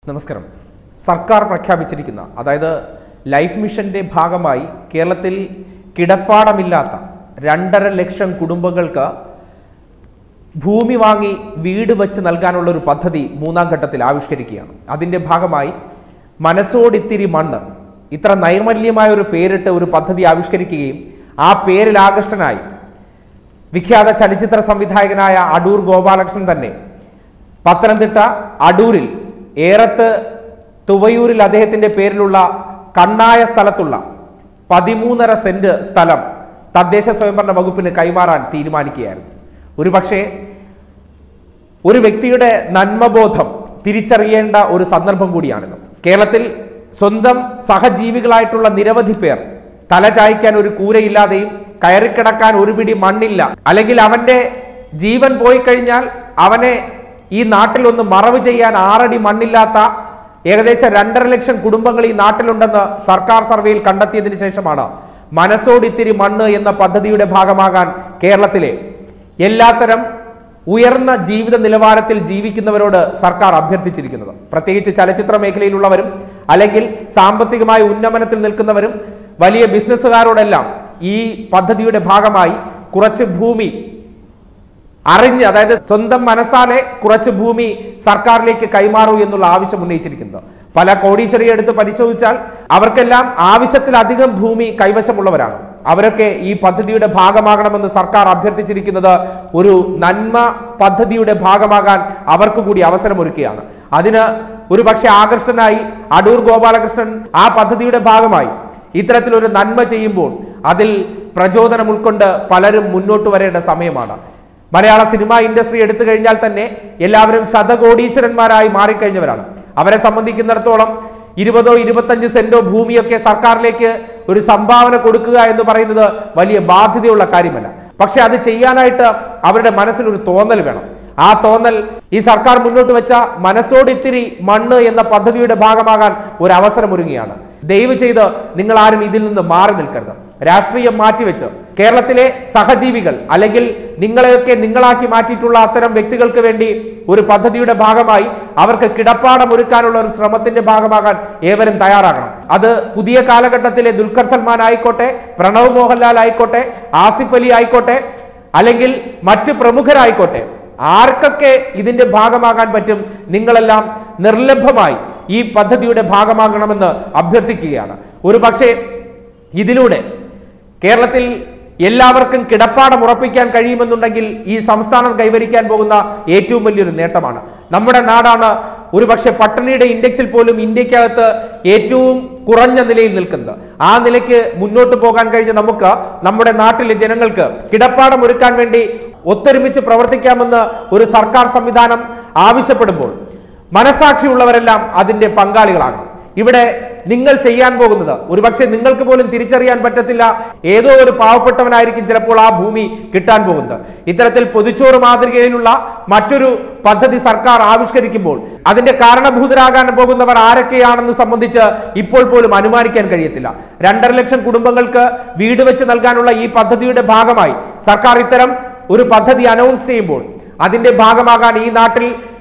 നമസ്കാരം സർക്കാർ പ്രഖ്യാപിച്ചിരിക്കുന്ന അതായത് ലൈഫ് മിഷന്റെ ഭാഗമായി കേരളത്തിൽ കിടപ്പാടമില്ലാത്ത രണ്ടര ലക്ഷം കുടുംബങ്ങൾക്ക് ഭൂമി വാങ്ങി വീട് വെച്ച് നൽകാനുള്ള ഒരു പദ്ധതി മൂന്നാം ഘട്ടത്തിൽ ആവിഷ്കരിക്കുകയാണ് അതിൻ്റെ ഭാഗമായി മനസ്സോടിത്തിരി മണ്ണ് ഇത്ര നൈർമല്യമായ ഒരു പേരിട്ട് ഒരു പദ്ധതി ആവിഷ്കരിക്കുകയും ആ പേരിൽ ആകൃഷ്ടനായി വിഖ്യാത ചലച്ചിത്ര സംവിധായകനായ അടൂർ ഗോപാലകൃഷ്ണൻ തന്നെ പത്തനംതിട്ട അടൂരിൽ ഏറത്ത് തുവയൂരിൽ അദ്ദേഹത്തിന്റെ പേരിലുള്ള കണ്ണായ സ്ഥലത്തുള്ള പതിമൂന്നര സെന്റ് സ്ഥലം തദ്ദേശ സ്വയംഭരണ വകുപ്പിന് കൈമാറാൻ തീരുമാനിക്കുകയായിരുന്നു ഒരു പക്ഷേ ഒരു വ്യക്തിയുടെ നന്മബോധം തിരിച്ചറിയേണ്ട ഒരു സന്ദർഭം കൂടിയാണിത് കേരളത്തിൽ സ്വന്തം സഹജീവികളായിട്ടുള്ള നിരവധി പേർ തലചായ്ക്കാൻ ഒരു കൂരയില്ലാതെയും കയറിക്കിടക്കാൻ ഒരു പിടി മണ്ണില്ല അല്ലെങ്കിൽ അവന്റെ ജീവൻ പോയി കഴിഞ്ഞാൽ അവനെ ഈ നാട്ടിൽ ഒന്ന് മറവ് ചെയ്യാൻ ആറടി മണ്ണില്ലാത്ത ഏകദേശം രണ്ടര ലക്ഷം കുടുംബങ്ങൾ ഈ നാട്ടിലുണ്ടെന്ന് സർക്കാർ സർവേയിൽ കണ്ടെത്തിയതിനു ശേഷമാണ് മനസ്സോടിത്തിരി മണ്ണ് എന്ന പദ്ധതിയുടെ ഭാഗമാകാൻ കേരളത്തിലെ എല്ലാത്തരം ഉയർന്ന ജീവിത നിലവാരത്തിൽ ജീവിക്കുന്നവരോട് സർക്കാർ അഭ്യർത്ഥിച്ചിരിക്കുന്നത് പ്രത്യേകിച്ച് ചലച്ചിത്ര മേഖലയിലുള്ളവരും അല്ലെങ്കിൽ സാമ്പത്തികമായ ഉന്നമനത്തിൽ നിൽക്കുന്നവരും വലിയ ബിസിനസ്സുകാരോടെല്ലാം ഈ പദ്ധതിയുടെ ഭാഗമായി കുറച്ച് ഭൂമി അറിഞ്ഞ് അതായത് സ്വന്തം മനസ്സാലെ കുറച്ച് ഭൂമി സർക്കാരിലേക്ക് കൈമാറൂ എന്നുള്ള ആവശ്യം ഉന്നയിച്ചിരിക്കുന്നത് പല കോടീശ്വരിയെ എടുത്ത് പരിശോധിച്ചാൽ അവർക്കെല്ലാം ആവശ്യത്തിലധികം ഭൂമി കൈവശമുള്ളവരാണ് അവരൊക്കെ ഈ പദ്ധതിയുടെ ഭാഗമാകണമെന്ന് സർക്കാർ അഭ്യർത്ഥിച്ചിരിക്കുന്നത് ഒരു നന്മ പദ്ധതിയുടെ ഭാഗമാകാൻ അവർക്ക് കൂടി അവസരമൊരുക്കുകയാണ് അതിന് ഒരു പക്ഷേ ആകൃഷ്ടനായി അടൂർ ഗോപാലകൃഷ്ണൻ ആ പദ്ധതിയുടെ ഭാഗമായി ഇത്തരത്തിലൊരു നന്മ ചെയ്യുമ്പോൾ അതിൽ പ്രചോദനം ഉൾക്കൊണ്ട് പലരും മുന്നോട്ട് വരേണ്ട സമയമാണ് മലയാള സിനിമാ ഇൻഡസ്ട്രി എടുത്തു കഴിഞ്ഞാൽ തന്നെ എല്ലാവരും ശതകോടീശ്വരന്മാരായി മാറിക്കഴിഞ്ഞവരാണ് അവരെ സംബന്ധിക്കുന്നിടത്തോളം ഇരുപതോ ഇരുപത്തഞ്ച് സെന്റോ ഭൂമിയൊക്കെ സർക്കാരിലേക്ക് ഒരു സംഭാവന കൊടുക്കുക എന്ന് പറയുന്നത് വലിയ ബാധ്യതയുള്ള കാര്യമല്ല പക്ഷെ അത് ചെയ്യാനായിട്ട് അവരുടെ മനസ്സിലൊരു തോന്നൽ വേണം ആ തോന്നൽ ഈ സർക്കാർ മുന്നോട്ട് വെച്ച മനസ്സോടിത്തിരി മണ്ണ് എന്ന പദ്ധതിയുടെ ഭാഗമാകാൻ ഒരു അവസരം ഒരുങ്ങുകയാണ് ദയവ് ചെയ്ത് നിങ്ങൾ ആരും ഇതിൽ നിന്ന് മാറി നിൽക്കരുത് രാഷ്ട്രീയം മാറ്റിവെച്ച് കേരളത്തിലെ സഹജീവികൾ അല്ലെങ്കിൽ നിങ്ങളെയൊക്കെ നിങ്ങളാക്കി മാറ്റിയിട്ടുള്ള അത്തരം വ്യക്തികൾക്ക് വേണ്ടി ഒരു പദ്ധതിയുടെ ഭാഗമായി അവർക്ക് കിടപ്പാടം ഒരുക്കാനുള്ള ഒരു ശ്രമത്തിന്റെ ഭാഗമാകാൻ ഏവരും തയ്യാറാകണം അത് പുതിയ കാലഘട്ടത്തിലെ ദുൽഖർ സൽമാൻ ആയിക്കോട്ടെ പ്രണവ് മോഹൻലാൽ ആയിക്കോട്ടെ ആസിഫ് അലി ആയിക്കോട്ടെ അല്ലെങ്കിൽ മറ്റ് പ്രമുഖരായിക്കോട്ടെ ആർക്കൊക്കെ ഇതിന്റെ ഭാഗമാകാൻ പറ്റും നിങ്ങളെല്ലാം നിർലഭമായി ഈ പദ്ധതിയുടെ ഭാഗമാകണമെന്ന് അഭ്യർത്ഥിക്കുകയാണ് ഒരു പക്ഷേ ഇതിലൂടെ കേരളത്തിൽ എല്ലാവർക്കും കിടപ്പാടം ഉറപ്പിക്കാൻ കഴിയുമെന്നുണ്ടെങ്കിൽ ഈ സംസ്ഥാനം കൈവരിക്കാൻ പോകുന്ന ഏറ്റവും വലിയൊരു നേട്ടമാണ് നമ്മുടെ നാടാണ് ഒരുപക്ഷെ പട്ടിണിയുടെ ഇൻഡെക്സിൽ പോലും ഇന്ത്യക്കകത്ത് ഏറ്റവും കുറഞ്ഞ നിലയിൽ നിൽക്കുന്നത് ആ നിലയ്ക്ക് മുന്നോട്ട് പോകാൻ കഴിഞ്ഞ നമുക്ക് നമ്മുടെ നാട്ടിലെ ജനങ്ങൾക്ക് കിടപ്പാടം ഒരുക്കാൻ വേണ്ടി ഒത്തൊരുമിച്ച് പ്രവർത്തിക്കാമെന്ന് ഒരു സർക്കാർ സംവിധാനം ആവശ്യപ്പെടുമ്പോൾ മനസാക്ഷിയുള്ളവരെല്ലാം അതിന്റെ പങ്കാളികളാകണം ഇവിടെ നിങ്ങൾ ചെയ്യാൻ പോകുന്നത് ഒരുപക്ഷെ നിങ്ങൾക്ക് പോലും തിരിച്ചറിയാൻ പറ്റത്തില്ല ഏതോ ഒരു പാവപ്പെട്ടവനായിരിക്കും ചിലപ്പോൾ ആ ഭൂമി കിട്ടാൻ പോകുന്നത് ഇത്തരത്തിൽ പൊതിച്ചോറ് മാതൃകയിലുള്ള മറ്റൊരു പദ്ധതി സർക്കാർ ആവിഷ്കരിക്കുമ്പോൾ അതിന്റെ കാരണഭൂതരാകാൻ പോകുന്നവർ ആരൊക്കെയാണെന്ന് സംബന്ധിച്ച് ഇപ്പോൾ പോലും അനുമാനിക്കാൻ കഴിയത്തില്ല രണ്ടര ലക്ഷം കുടുംബങ്ങൾക്ക് വീട് വെച്ച് നൽകാനുള്ള ഈ പദ്ധതിയുടെ ഭാഗമായി സർക്കാർ ഇത്തരം ഒരു പദ്ധതി അനൗൺസ് ചെയ്യുമ്പോൾ അതിന്റെ ഭാഗമാകാൻ ഈ നാട്ടിൽ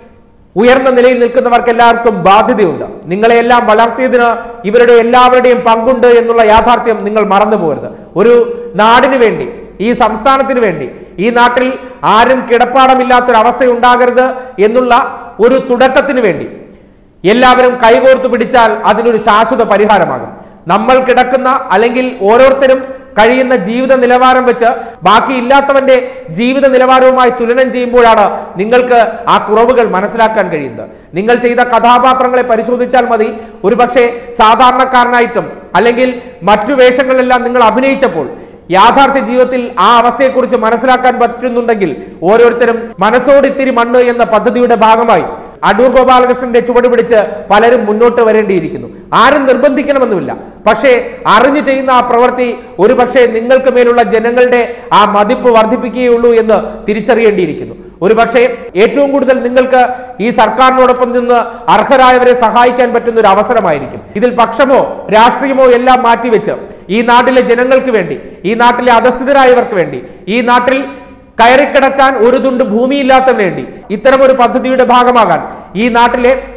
ഉയർന്ന നിലയിൽ നിൽക്കുന്നവർക്ക് എല്ലാവർക്കും ബാധ്യതയുണ്ട് നിങ്ങളെയെല്ലാം വളർത്തിയതിന് ഇവരുടെ എല്ലാവരുടെയും പങ്കുണ്ട് എന്നുള്ള യാഥാർത്ഥ്യം നിങ്ങൾ മറന്നു പോകരുത് ഒരു നാടിന് വേണ്ടി ഈ സംസ്ഥാനത്തിന് വേണ്ടി ഈ നാട്ടിൽ ആരും കിടപ്പാടമില്ലാത്തൊരവസ്ഥ ഉണ്ടാകരുത് എന്നുള്ള ഒരു തുടക്കത്തിന് വേണ്ടി എല്ലാവരും കൈകോർത്ത് പിടിച്ചാൽ അതിനൊരു ശാശ്വത പരിഹാരമാകും നമ്മൾ കിടക്കുന്ന അല്ലെങ്കിൽ ഓരോരുത്തരും കഴിയുന്ന ജീവിത നിലവാരം വെച്ച് ബാക്കി ഇല്ലാത്തവന്റെ ജീവിത നിലവാരവുമായി തുലനം ചെയ്യുമ്പോഴാണ് നിങ്ങൾക്ക് ആ കുറവുകൾ മനസ്സിലാക്കാൻ കഴിയുന്നത് നിങ്ങൾ ചെയ്ത കഥാപാത്രങ്ങളെ പരിശോധിച്ചാൽ മതി ഒരുപക്ഷെ സാധാരണക്കാരനായിട്ടും അല്ലെങ്കിൽ മറ്റു വേഷങ്ങളിലെല്ലാം നിങ്ങൾ അഭിനയിച്ചപ്പോൾ യാഥാർത്ഥ്യ ജീവിതത്തിൽ ആ അവസ്ഥയെക്കുറിച്ച് മനസ്സിലാക്കാൻ പറ്റുന്നുണ്ടെങ്കിൽ ഓരോരുത്തരും മനസ്സോടിത്തിരി മണ്ണ് എന്ന പദ്ധതിയുടെ ഭാഗമായി അടൂർ ഗോപാലകൃഷ്ണന്റെ ചുവട് പിടിച്ച് പലരും മുന്നോട്ട് വരേണ്ടിയിരിക്കുന്നു ആരും നിർബന്ധിക്കണമെന്നുമില്ല പക്ഷേ അറിഞ്ഞു ചെയ്യുന്ന ആ പ്രവൃത്തി ഒരു പക്ഷേ നിങ്ങൾക്ക് മേലുള്ള ജനങ്ങളുടെ ആ മതിപ്പ് വർദ്ധിപ്പിക്കുകയുള്ളൂ എന്ന് തിരിച്ചറിയേണ്ടിയിരിക്കുന്നു ഒരു പക്ഷേ ഏറ്റവും കൂടുതൽ നിങ്ങൾക്ക് ഈ സർക്കാരിനോടൊപ്പം നിന്ന് അർഹരായവരെ സഹായിക്കാൻ പറ്റുന്ന ഒരു അവസരമായിരിക്കും ഇതിൽ പക്ഷമോ രാഷ്ട്രീയമോ എല്ലാം മാറ്റിവെച്ച് ഈ നാട്ടിലെ ജനങ്ങൾക്ക് വേണ്ടി ഈ നാട്ടിലെ അധസ്ഥിതരായവർക്ക് വേണ്ടി ഈ നാട്ടിൽ കയറിക്കിടക്കാൻ ഒരു തുണ്ട് ഭൂമിയില്ലാത്തതിന് വേണ്ടി ഇത്തരം ഒരു പദ്ധതിയുടെ ഭാഗമാകാൻ ഈ നാട്ടിലെ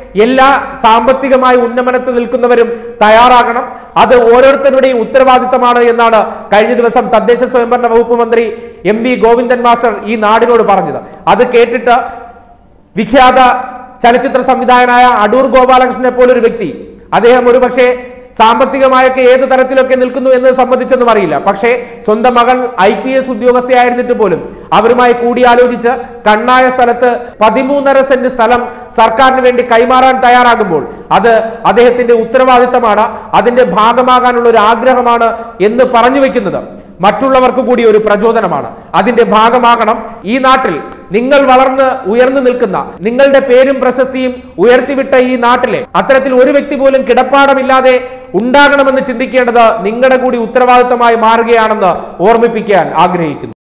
എല്ലാ സാമ്പത്തികമായ ഉന്നമനത്തിൽ നിൽക്കുന്നവരും തയ്യാറാകണം അത് ഓരോരുത്തരുടെയും ഉത്തരവാദിത്തമാണ് എന്നാണ് കഴിഞ്ഞ ദിവസം തദ്ദേശ സ്വയംഭരണ വകുപ്പ് മന്ത്രി എം വി ഗോവിന്ദൻ മാസ്റ്റർ ഈ നാടിനോട് പറഞ്ഞത് അത് കേട്ടിട്ട് വിഖ്യാത ചലച്ചിത്ര സംവിധായകനായ അടൂർ ഗോപാലകൃഷ്ണനെ പോലൊരു വ്യക്തി അദ്ദേഹം ഒരു പക്ഷേ സാമ്പത്തികമായൊക്കെ ഏത് തരത്തിലൊക്കെ നിൽക്കുന്നു എന്ന് സംബന്ധിച്ചൊന്നും അറിയില്ല പക്ഷേ സ്വന്തം മകൾ ഐ പി എസ് ഉദ്യോഗസ്ഥയായിരുന്നിട്ട് പോലും അവരുമായി കൂടിയാലോചിച്ച് കണ്ണായ സ്ഥലത്ത് പതിമൂന്നര സെന്റ് സ്ഥലം സർക്കാരിന് വേണ്ടി കൈമാറാൻ തയ്യാറാകുമ്പോൾ അത് അദ്ദേഹത്തിന്റെ ഉത്തരവാദിത്തമാണ് അതിന്റെ ഭാഗമാകാനുള്ള ഒരു ആഗ്രഹമാണ് എന്ന് പറഞ്ഞു വെക്കുന്നത് മറ്റുള്ളവർക്ക് കൂടി ഒരു പ്രചോദനമാണ് അതിന്റെ ഭാഗമാകണം ഈ നാട്ടിൽ നിങ്ങൾ വളർന്ന് ഉയർന്നു നിൽക്കുന്ന നിങ്ങളുടെ പേരും പ്രശസ്തിയും ഉയർത്തിവിട്ട ഈ നാട്ടിലെ അത്തരത്തിൽ ഒരു വ്യക്തി പോലും കിടപ്പാടമില്ലാതെ ഉണ്ടാകണമെന്ന് ചിന്തിക്കേണ്ടത് നിങ്ങളുടെ കൂടി ഉത്തരവാദിത്തമായി മാറുകയാണെന്ന് ഓർമ്മിപ്പിക്കാൻ ആഗ്രഹിക്കുന്നു